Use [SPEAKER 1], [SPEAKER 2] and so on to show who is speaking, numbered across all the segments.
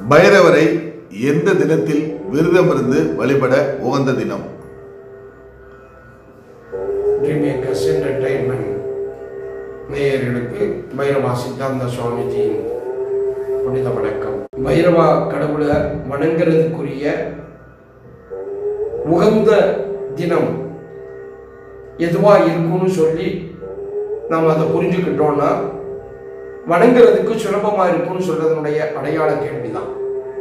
[SPEAKER 1] பைரவரை எந்த தினத்தில் விரதமிருந்து வழிபட உகந்த தினம்
[SPEAKER 2] ட்ரீம் மேக்கர்ஸ் என்டர்டைன்மெண்ட் நேயர்களுக்கு பைரவா சித்தாந்த சுவாமிஜியின் புனித வணக்கம் பைரவா கடவுளை வணங்குறதுக்குரிய உகந்த தினம் எதுவா இருக்கும்னு சொல்லி நாம் அதை புரிஞ்சுக்கிட்டோம்னா வணங்குறதுக்கு சுலபமா இருக்கும்னு சொல்றதனுடைய அடையாள கேள்விதான்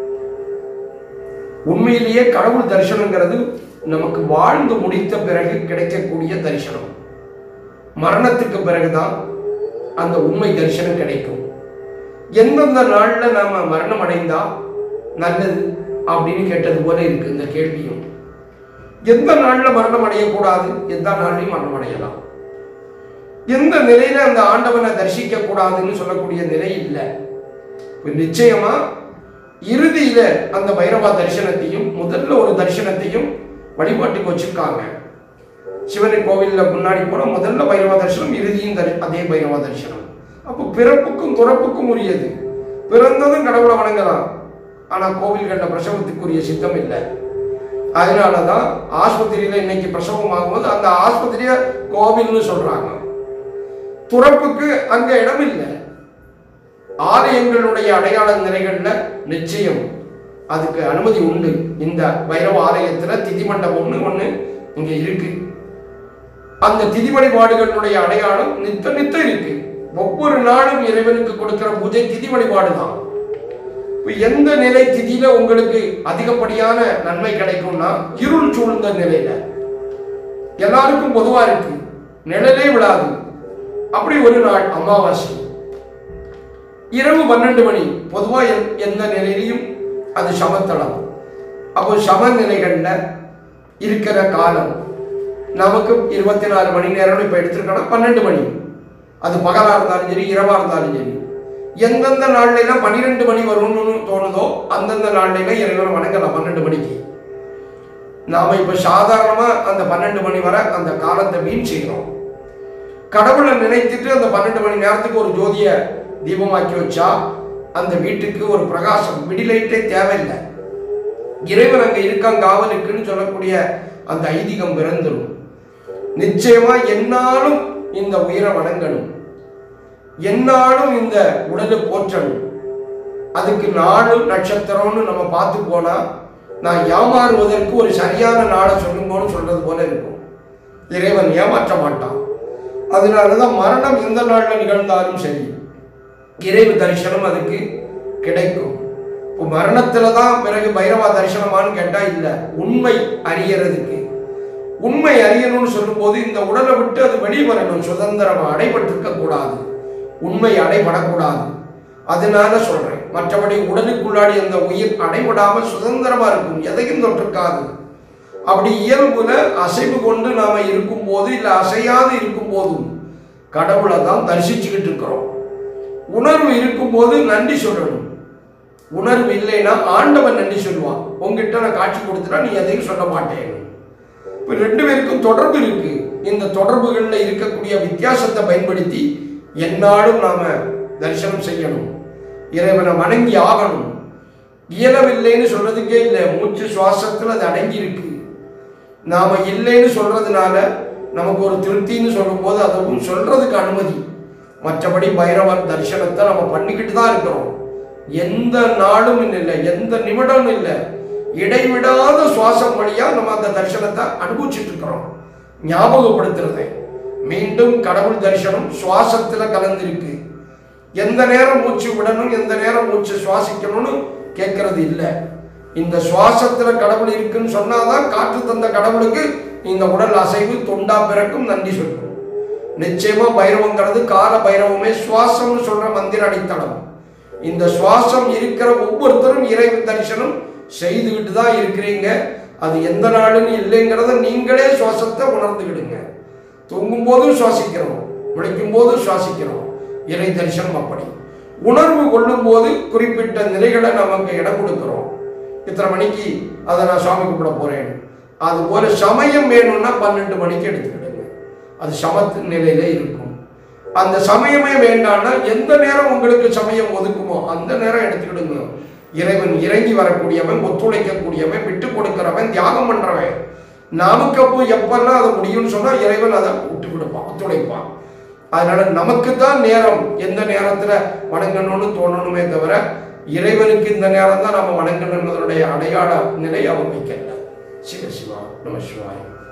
[SPEAKER 2] உண்மையிலேயே கடவுள் தரிசனங்கிறது நமக்கு வாழ்ந்து முடித்த பிறகு கிடைக்கக்கூடிய தரிசனம் மரணத்துக்கு பிறகுதான் அந்த உண்மை தரிசனம் கிடைக்கும் எந்தெந்த நாள்ல நாம மரணம் அடைந்தா நல்லது அப்படின்னு கேட்டது போல இருக்கு இந்த கேள்வியும் எந்த நாள்ல மரணம் அடையக்கூடாது எந்த நாள்லையும் மரணம் அடையலாம் எந்த நிலையில அந்த ஆண்டவனை தரிசிக்க கூடாதுன்னு சொல்லக்கூடிய நிலை இல்லை இப்ப நிச்சயமா இறுதியில அந்த பைரவா தரிசனத்தையும் முதல்ல ஒரு தரிசனத்தையும் வழிபாட்டுக்கு வச்சிருக்காங்க சிவனை கோவில்ல முன்னாடி போன முதல்ல பைரவா தரிசனம் இறுதியும் தரி அதே பைரவா தரிசனம் அப்போ பிறப்புக்கும் துறப்புக்கும் உரியது பிறந்ததும் கடவுளை வணங்கலாம் ஆனா கோவில்கள்ல பிரசவத்துக்குரிய சித்தம் இல்லை அதனாலதான் ஆஸ்பத்திரியில இன்னைக்கு பிரசவம் ஆகும்போது அந்த ஆஸ்பத்திரிய கோவில்னு சொல்றாங்க துறப்புக்கு அங்க இடம் இல்லை ஆலயங்களுடைய அடையாள நிலைகள்ல நிச்சயம் அதுக்கு அனுமதி உண்டு இந்த பைரவ ஆலயத்துல திதி மண்டபம்னு ஒண்ணு இங்க இருக்கு அந்த திதி வழிபாடுகளுடைய அடையாளம் நித்த நித்த இருக்கு ஒவ்வொரு நாளும் இறைவனுக்கு கொடுக்கிற பூஜை திதி வழிபாடு தான் இப்ப எந்த நிலை திதியில உங்களுக்கு அதிகப்படியான நன்மை கிடைக்கும்னா இருள் சூழ்ந்த நிலையில எல்லாருக்கும் பொதுவா இருக்கு நிழலே விழாது அப்படி ஒரு நாள் அமாவாசை இரவு பன்னெண்டு மணி பொதுவா எந்- எந்த நிலையிலையும் அது சமத்தளம் அப்போ சமநிலைகள்ல இருக்கிற காலம் நமக்கு இருபத்தி நாலு மணி நேரம் இப்ப எடுத்திருக்கோம்னா பன்னெண்டு மணி அது பகலா இருந்தாலும் சரி இரவா இருந்தாலும் சரி எந்தெந்த நாள்ல எல்லாம் பன்னிரெண்டு மணி வரும்னு தோணுதோ அந்தந்த நாள்ல எல்லாம் இறைவனை வணங்கலாம் பன்னெண்டு மணிக்கு நாம இப்ப சாதாரணமா அந்த பன்னெண்டு மணி வரை அந்த காலத்தை வீண் செய்கிறோம் கடவுளை நினைத்துட்டு அந்த பன்னெண்டு மணி நேரத்துக்கு ஒரு ஜோதிய தீபமாக்கி வச்சா அந்த வீட்டுக்கு ஒரு பிரகாசம் மிடிலைட்டே தேவையில்லை இறைவன் அங்க இருக்கான் காவலுக்குன்னு சொல்லக்கூடிய அந்த ஐதீகம் பிறந்துடும் நிச்சயமா என்னாலும் இந்த உயிரை வணங்கணும் என்னாலும் இந்த உடலை போற்றணும் அதுக்கு நாடு நட்சத்திரம்னு நம்ம பார்த்து போனா நான் ஏமாறுவதற்கு ஒரு சரியான நாளை சொல்லுங்கன்னு சொல்றது போல இருக்கும் இறைவன் ஏமாற்ற மாட்டான் அதனாலதான் மரணம் எந்த நாள்ல நிகழ்ந்தாலும் சரி இறைவு தரிசனம் அதுக்கு கிடைக்கும் இப்போ மரணத்துல தான் பிறகு பைரவா தரிசனமான்னு கேட்டா இல்ல உண்மை அறியறதுக்கு உண்மை அறியணும்னு சொல்லும்போது இந்த உடலை விட்டு அது வெளியே வரணும் சுதந்திரமா அடைபட்டிருக்க கூடாது உண்மை அடைபடக்கூடாது அதனால சொல்றேன் மற்றபடி உடலுக்குள்ளாடி அந்த உயிர் அடைபடாம சுதந்திரமா இருக்கும் எதையும் தொட்டிருக்காது அப்படி இயல்புல அசைவு கொண்டு நாம இருக்கும்போது இல்ல அசையாது இருக்கும் போதும் கடவுளை தான் தரிசிச்சுக்கிட்டு இருக்கிறோம் உணர்வு இருக்கும்போது நன்றி சொல்லணும் உணர்வு இல்லைன்னா ஆண்டவன் நன்றி சொல்லுவான் உங்ககிட்ட நான் காட்சி கொடுத்துட்டா நீ எதையும் சொல்ல மாட்டேன் இப்போ ரெண்டு பேருக்கும் தொடர்பு இருக்கு இந்த தொடர்புகளில் இருக்கக்கூடிய வித்தியாசத்தை பயன்படுத்தி எந்நாளும் நாம தரிசனம் செய்யணும் இறைவனை வணங்கி ஆகணும் இயலவில்லைன்னு சொல்றதுக்கே இல்லை மூச்சு சுவாசத்துல அது அடங்கி இருக்கு நாம இல்லைன்னு சொல்றதுனால நமக்கு ஒரு திருப்தின்னு சொல்லும்போது அதுவும் சொல்றதுக்கு அனுமதி மற்றபடி பைரவர் தரிசனத்தை நம்ம பண்ணிக்கிட்டு தான் இருக்கிறோம் எந்த நாளும் இல்லை எந்த நிமிடமும் இல்லை இடைவிடாத சுவாசம் வழியா நம்ம அந்த தரிசனத்தை அனுபவிச்சுட்டு இருக்கிறோம் ஞாபகப்படுத்துறது மீண்டும் கடவுள் தரிசனம் சுவாசத்துல கலந்திருக்கு எந்த நேரம் மூச்சு விடணும் எந்த நேரம் மூச்சு சுவாசிக்கணும்னு கேட்கறது இல்லை இந்த சுவாசத்துல கடவுள் இருக்குன்னு சொன்னாதான் காற்று தந்த கடவுளுக்கு இந்த உடல் அசைவு தொண்டா பிறக்கும் நன்றி சொல்லணும் நிச்சயமா பைரவங்கிறது கால பைரவமே சுவாசம்னு சொல்ற மந்திர அடித்தளம் இந்த சுவாசம் இருக்கிற ஒவ்வொருத்தரும் இறை தரிசனம் செய்துக்கிட்டு தான் இருக்கிறீங்க அது எந்த நாளுன்னு இல்லைங்கிறத நீங்களே சுவாசத்தை உணர்ந்துக்கிடுங்க தூங்கும் போதும் சுவாசிக்கிறோம் விழிக்கும் போதும் சுவாசிக்கிறோம் இறை தரிசனம் அப்படி உணர்வு கொள்ளும் போது குறிப்பிட்ட நிலைகளை நமக்கு இடம் கொடுக்கிறோம் இத்தனை மணிக்கு அதை நான் சாமி கும்பிட போறேன் அது ஒரு சமயம் வேணும்னா பன்னெண்டு மணிக்கு எடுத்துக்கிடுங்க அது சமத்து நிலையில இருக்கும் அந்த சமயமே வேண்டாம்னா எந்த நேரம் உங்களுக்கு சமயம் ஒதுக்குமோ அந்த நேரம் எடுத்துக்கிடுங்க இறைவன் இறங்கி வரக்கூடியவன் ஒத்துழைக்கக்கூடியவன் விட்டு கொடுக்கிறவன் தியாகம் பண்றவன் நமக்கு அப்போ எப்பெல்லாம் அது முடியும்னு சொன்னா இறைவன் அதை விட்டு கொடுப்பான் ஒத்துழைப்பான் அதனால நமக்கு தான் நேரம் எந்த நேரத்துல வணங்கணும்னு தோணணுமே தவிர இறைவனுக்கு இந்த நேரம் தான் நம்ம வணங்கணுன்றதனுடைய அடையாள நிலை அவன் வைக்கல சிவ சிவா நம சிவாய்